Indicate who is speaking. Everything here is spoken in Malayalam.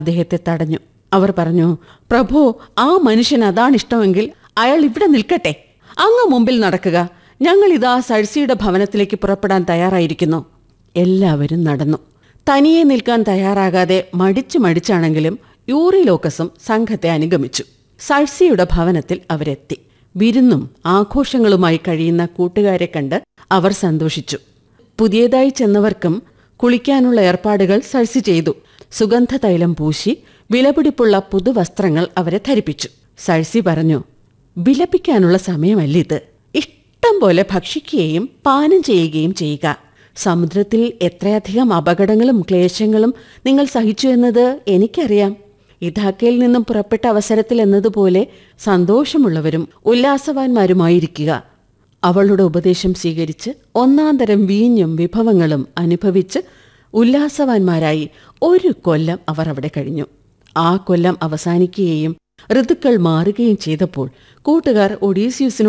Speaker 1: അദ്ദേഹത്തെ തടഞ്ഞു അവർ പറഞ്ഞു പ്രഭു ആ മനുഷ്യൻ അതാണിഷ്ടമെങ്കിൽ അയാൾ ഇവിടെ നിൽക്കട്ടെ അങ്ങ് മുമ്പിൽ നടക്കുക ഞങ്ങൾ ഇതാ സഴ്സിയുടെ ഭവനത്തിലേക്ക് പുറപ്പെടാൻ തയ്യാറായിരിക്കുന്നു എല്ലാവരും നടന്നു തനിയെ നിൽക്കാൻ തയ്യാറാകാതെ മടിച്ചു മടിച്ചാണെങ്കിലും യൂറിലോക്കസും സംഘത്തെ അനുഗമിച്ചു സഴ്സിയുടെ ഭവനത്തിൽ അവരെത്തി വിരുന്നും ആഘോഷങ്ങളുമായി കഴിയുന്ന കൂട്ടുകാരെ കണ്ട് അവർ സന്തോഷിച്ചു പുതിയതായി ചെന്നവർക്കും കുളിക്കാനുള്ള ഏർപ്പാടുകൾ സഴ്സി ചെയ്തു സുഗന്ധതൈലം പൂശി വിലപിടിപ്പുള്ള പുതുവസ്ത്രങ്ങൾ അവരെ ധരിപ്പിച്ചു സഴ്സി പറഞ്ഞു വിലപിക്കാനുള്ള സമയമല്ലിത് ഇഷ്ടം പോലെ ഭക്ഷിക്കുകയും പാനം ചെയ്യുകയും ചെയ്യുക സമുദ്രത്തിൽ എത്രയധികം അപകടങ്ങളും ക്ലേശങ്ങളും നിങ്ങൾ സഹിച്ചു എന്നത് എനിക്കറിയാം ഇഥാക്കയിൽ നിന്നും പുറപ്പെട്ട അവസരത്തിൽ എന്നതുപോലെ സന്തോഷമുള്ളവരും ഉല്ലാസവാന്മാരുമായിരിക്കുക അവളുടെ ഉപദേശം സ്വീകരിച്ച് ഒന്നാന്തരം വീഞ്ഞും വിഭവങ്ങളും അനുഭവിച്ച് ഉല്ലാസവാന്മാരായി ഒരു കൊല്ലം അവർ അവിടെ കഴിഞ്ഞു ആ കൊല്ലം അവസാനിക്കുകയും ഋതുക്കൾ മാറുകയും ചെയ്തപ്പോൾ കൂട്ടുകാർ ഒഡീസിയൂസിനോട്